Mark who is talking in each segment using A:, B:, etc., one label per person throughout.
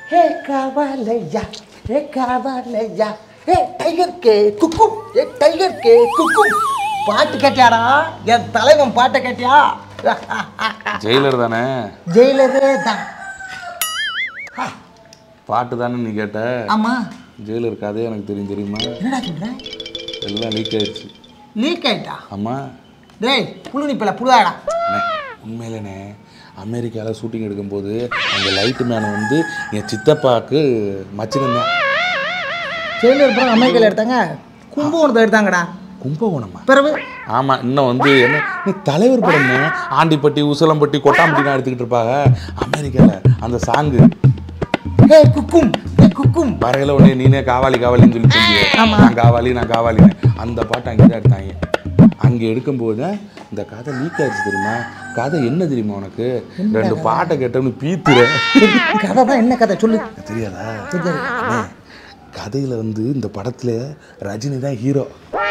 A: ஹே காவாலையா ஹே காவாலையா hey tiger கே குக்கு ஏ டைகர் கே குக்கு பாட்டு கேட்டியாடா என் தலைவன் பாட்டை கேட்டியா
B: ஜெயிலர் தானே
A: ஜெயிலரே தான்
B: பாட்டு தானே நீ கேட்ட
A: ஆமா
B: ஜெயிலர் கதையே எனக்கு தெரியும் தெரியுமா
A: என்னடா சொல்ற
B: எல்லாம் லீக் ஆயிடுச்சு
A: லீக் ஆயிட்டா
B: ஆமா
A: டேய் புழு நிப்பல புழுவாடா
B: அண்ணே, உண்மையிலேண்ணே அமெரிக்காவில் ஷூட்டிங் எடுக்கும்போது அந்த லைட்டு மேனை வந்து என் சித்தப்பாவுக்கு மச்சிருந்தேன்
A: ஜெயிலர் அப்புறம் அமெரிக்காவில் எடுத்தாங்க கும்பகோணத்தை எடுத்தாங்கடா
B: கும்பகோணமா
A: பிறகு
B: ஆமாம் இன்னும் வந்து என்ன நீ தலைவர் படம் ஆண்டிப்பட்டி உசலம்பட்டி கொட்டாம்பட்டிலாம் எடுத்துக்கிட்டு இருப்பாங்க அமெரிக்காவில் அந்த சாங்கு
A: ஹே குக்கும் ஹே குக்கும்
B: வரையில உடனே நீனே காவாலி காவாலின்னு சொல்லி சொல்லியே
A: ஆமா.
B: நான் காவாலி நான் காவாலின்னு அந்த பாட்டு அங்கே தான் எடுத்தாங்க அங்கே எடுக்கும்போது தான் இந்த கதை லீக் ஆயிடுச்சு தெரியுமா கதை என்ன தெரியுமா உனக்கு ரெண்டு பாட்டை கேட்டோம்னு பீத்துற
A: கதை தான் என்ன கதை சொல்லு
B: தெரியாதா அண்ணே, கதையில வந்து இந்த படத்துல ரஜினி தான் ஹீரோ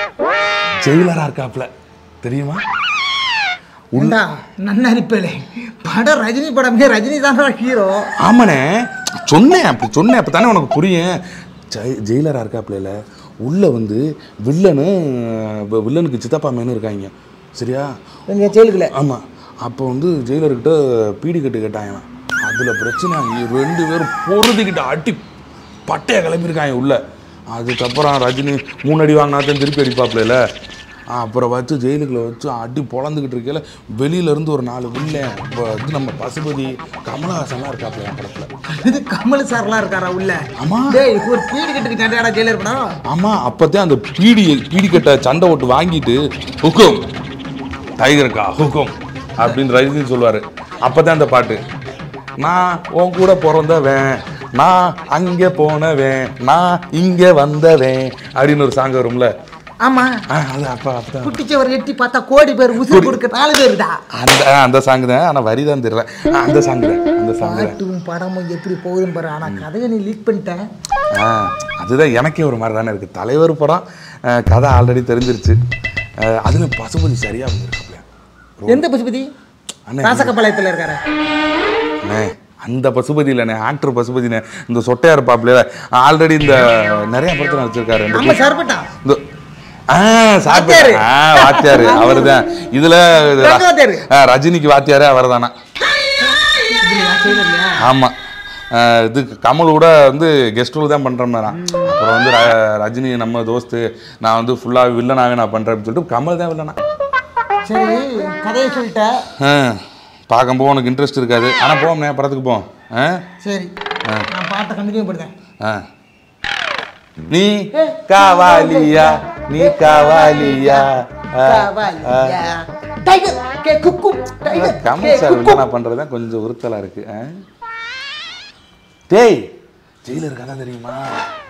B: ஜெயிலரா இருக்காப்ல தெரியுமா
A: உண்டா நன்னரிப்பேலே படம் ரஜினி படமே ரஜினி தான் ஹீரோ
B: ஆமாண்ணே சொன்னேன் அப்படி சொன்னேன் அப்போ தானே உனக்கு புரியும் ஜெய் ஜெயிலராக இருக்காப்புல உள்ள வந்து வில்லனு வி- வில்லனுக்கு சித்தப்பா மேனு இருக்காங்க சரியா
A: எங்க ஜெயிலுக்குள்ள
B: ஆமாம் அப்போ வந்து ஜெயிலர்கிட்ட பீடி கட்டு கேட்டாங்க அதில் பிரச்சனை இ- ரெண்டு பேரும் பொருதிக்கிட்ட அடி பட்டையை கிளம்பியிருக்காங்க உள்ள அதுக்கப்புறம் ரஜினி மூணு அடி வாங்கினா தான் திருப்பி அடிப்பாப்புல அப்புறம் வச்சு ஜெயிலுக்குள்ள வச்சு அடி பொழந்துக்கிட்டு இருக்கையில வெளியில இருந்து ஒரு நாலு வில்லன் இப்போ வந்து நம்ம பசுபதி கமலஹாசன்லாம் இருக்காப்புல என் படத்தில்
A: இது கமல் சார்லாம் இருக்காரா உள்ள
B: ஆமா.
A: டேய் ஒரு பீடி கட்டுக்கு சண்டையாடா ஜெயிலர் படம்
B: ஆமாம் அப்போதான் அந்த பீடி பீடி கட்ட சண்டை ஓட்டு வாங்கிட்டு ஹுக்கும் டைகருக்கா ஹுக்கும் அப்படின்னு ரஜினி சொல்லுவார் அப்போ தான் அந்த பாட்டு நான் உன் கூட பிறந்தவன் நான் அங்கே போனவன் நான் இங்கே வந்தவன் அப்படின்னு ஒரு சாங் வரும்ல
A: ஆமா
B: ஆ, அது அப்போ அப்போ
A: குட்டிச்சவர் எட்டி பார்த்தா கோடி பேர் உசுறு கொடுக்க நாலு பேருடா
B: அந்த ஆ, அந்த சாங் தான் ஆனால் வரி தான் தெரியல ஆ, அந்த சாங் தான் அந்த சாங் தான்
A: பாட்டும் படமும் எப்படி போகுதுன்னு பாரு ஆனா கதையை நீ லீக் பண்ணிட்டேன்
B: ஆ அதுதான் எனக்கே ஒரு மாதிரி தானே இருக்குது தலைவர் படம் ஆ, கதை ஆல்ரெடி தெரிஞ்சிருச்சு அதில் பசுபதி சரியாக வந்திருக்காப்ல
A: எந்த பசுபதி
B: அண்ணே.
A: ராசகப்பாளையத்துல இருக்காரு
B: அண்ணே அந்த பசுபதி இல்லைண்ணே ஆக்டர் பசுபதிண்ணே இந்த சொட்டையா இருப்பாப்ல ஆல்ரெடி இந்த நிறைய படத்தில் நடிச்சிருக்காரு இந்த
A: நம்ம சர்பட்டா
B: இந்த ஆ சாப்பிட்டு
A: வாத்தியாரு.
B: ஆ வாத்தியாரு அவர் தான் இதில்
A: ரங்க வாத்தியாரு.
B: ரஜினிக்கு வாத்தியாரே அவர் தானே ஆமாம் இது கமல் கூட வந்து கெஸ்ட் ரோல் தான் பண்ணுறேன் அப்புறம் வந்து ர- ரஜினி நம்ம தோஸ்து நான் வந்து ஃபுல்லாக வில்லனாகவே நான் பண்ணுறேன் அப்படின்னு சொல்லிட்டு கமல் தான் வில்லனா
A: சரி கதையை சொல்லிட்ட
B: ஆ பார்க்கும்போது உனக்கு இன்ட்ரெஸ்ட் இருக்காது ஆனால் போவோம்ண்ணே படத்துக்கு போவோம் ஆ
A: சரி நான் பாட்டை கண்டினியூ பண்ணுறேன்
B: ஆ நீ காவாலியா நீ காவாலியா ஆ, ஆ.
A: டைகர் கே குக்கும் டைகர் கே
B: கமல் சார்
A: குக்கும்
B: வில்லனா பண்ணுறது தான் கொஞ்சம் உறுத்தலாக இருக்கு ஆ? டேய் ஜெயிலர் கதை தெரியுமா